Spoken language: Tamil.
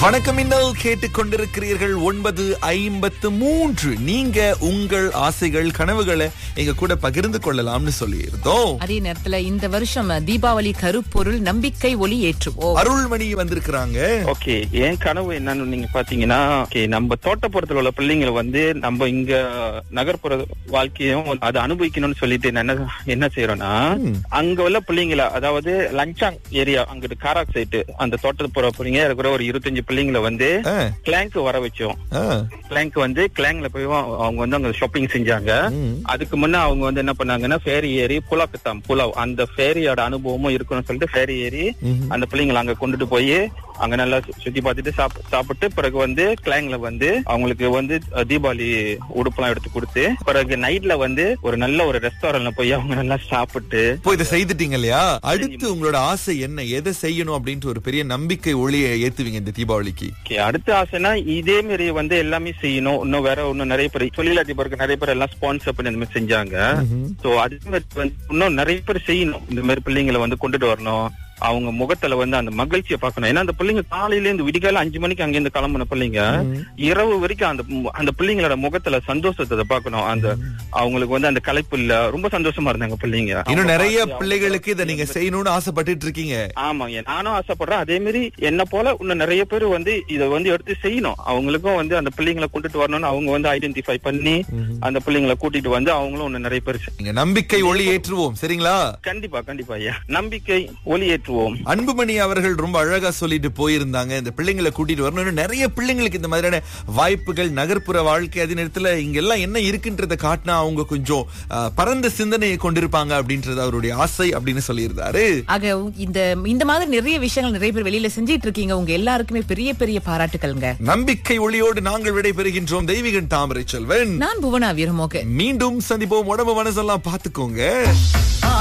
வணக்கம் இன்னல் கேட்டுக்கொண்டிருக்கிறீர்கள் ஒன்பது ஐம்பத்து மூன்று நீங்க உங்கள் ஆசைகள் கனவுகளை எங்க கூட பகிர்ந்து கொள்ளலாம்னு சொல்லியிருந்தோம் அதே நேரத்துல இந்த வருஷம் தீபாவளி கருப்பொருள் நம்பிக்கை ஒளி ஏற்றுவோம் அருள்மணி வந்திருக்கிறாங்க ஓகே என் கனவு என்னன்னு நீங்க பாத்தீங்கன்னா ஓகே நம்ம தோட்டப்புறத்துல உள்ள பிள்ளைங்களை வந்து நம்ம இங்க நகர்ப்புற வாழ்க்கையும் அதை அனுபவிக்கணும்னு சொல்லிட்டு நான் என்ன என்ன செய்யறோம்னா அங்க உள்ள பிள்ளைங்களை அதாவது லஞ்சாங் ஏரியா அங்கிட்டு காராக் சைட்டு அந்த தோட்டப்புற பிள்ளைங்க இருக்கிற ஒரு இருபத்தஞ்சு பிள்ளைங்களை வந்து ஆ, கிளாங்க் வர வச்சோம் ஆ, கிளாங்க் வந்து கிளாங்க்ல போய் அவங்க வந்து அங்க ஷாப்பிங் செஞ்சாங்க ம். அதுக்கு முன்ன அவங்க வந்து என்ன பண்ணாங்கன்னா ஃபேரி ஏறி புலாக்கத்தாம் புலாவ் அந்த ஃபேரியோட அனுபவமும் இருக்கணும்னு சொல்லிட்டு ஃபேரி ஏறி ம்ஹும். அந்த பிள்ளைங்களை அங்க கொண்டுட்டு போய் அங்க நல்லா சு- சுத்தி பார்த்துட்டு சாப்- சாப்பிட்டு பிறகு வந்து கிளாங்ல வந்து அவங்களுக்கு வந்து அஹ், தீபாவளி உடுப்பெல்லாம் எடுத்து கொடுத்து பிறகு நைட்ல வந்து ஒரு நல்ல ஒரு ரெஸ்டாரண்ட்ல போய் அவங்க நல்லா சாப்பிட்டு இப்போ இதை செய்துட்டீங்க இல்லையா அடுத்து உங்களோட ஆசை என்ன எதை செய்யணும் அப்படின்ட்டு ஒரு பெரிய நம்பிக்கை ஒளியை ஏத்துவீங்க இந்த தீபாவளிக்கு Okay, அடுத்த ஆசைனா இதே மாதிரி வந்து எல்லாமே செய்யணும் இன்னும் வேற இன்னும் நிறைய பேர் தொழிலதிபருக்கு நிறைய பேர் எல்லாம் ஸ்பான்சர் பண்ணி இந்த மாதிரி செஞ்சாங்க சோ அதே மாதிரி வந்து இன்னும் நிறைய பேர் செய்யணும் இந்த மாதிரி பிள்ளைங்களை வந்து கொண்டுட்டு வரணும் அவங்க முகத்துல வந்து அந்த மகிழ்ச்சியை பார்க்கணும் ஏன்னா அந்த பிள்ளைங்க காலையில இருந்து விடிகால அஞ்சு மணிக்கு அங்க இருந்து கிளம்புன பிள்ளைங்க இரவு வரைக்கும் அந்த அந்த பிள்ளைங்களோட முகத்துல சந்தோஷத்தை பார்க்கணும் அந்த அவங்களுக்கு வந்து அந்த கலைப்பு இல்ல ரொம்ப சந்தோஷமா இருந்தாங்க பிள்ளைங்க இன்னும் அவங்க நிறைய பார்த்து அவங்க பிள்ளைகளுக்கு இதை நீங்க செய்யணும்னு ஆசைப்பட்டுட்டு இருக்கீங்க ஆமாங்க நானும் ஆசைப்படுறேன் அதே மாதிரி என்ன போல இன்னும் நிறைய பேர் வந்து இத வந்து எடுத்து செய்யணும் அவங்களுக்கும் வந்து அந்த பிள்ளைங்களை கொண்டுட்டு வரணும்னு அவங்க வந்து ஐடென்டிஃபை பண்ணி அந்த பிள்ளைங்களை கூட்டிட்டு வந்து அவங்களும் இன்னும் நிறைய பேர் செய்- நீங்க நம்பிக்கை ஒளி ஏற்றுவோம் சரிங்களா கண்டிப்பா கண்டிப்பா ஐயா நம்பிக்கை ஒளியேற்றுவோம் அன்புமணி அவர்கள் ரொம்ப அழகா சொல்லிட்டு போயிருந்தாங்க இந்த பிள்ளைங்களை கூட்டிட்டு வரணும் இன்னும் நிறைய பிள்ளைங்களுக்கு இந்த மாதிரியான வாய்ப்புகள் நகர்ப்புற வாழ்க்கை அதே நேரத்துல இங்க எல்லாம் என்ன இருக்குன்றத காட்டினா அவங்க கொஞ்சம் அஹ், பரந்த சிந்தனையை கொண்டிருப்பாங்க அப்படின்றது அவருடைய ஆசை அப்படின்னு சொல்லியிருந்தாரு ஆக இந்த இந்த மாதிரி நிறைய விஷயங்கள் நிறைய பேர் வெளியில செஞ்சிட்டு இருக்கீங்க உங்க எல்லாருக்குமே பெரிய பெரிய பாராட்டுக்கள்ங்க நம்பிக்கை ஒளியோடு நாங்கள் விடைபெறுகின்றோம் தெய்வீகன் தாமரை செல்வன் நான் புவனா வீரமோக மீண்டும் சந்திப்போம் உடம்பு மனசெல்லாம் பாத்துக்கோங்க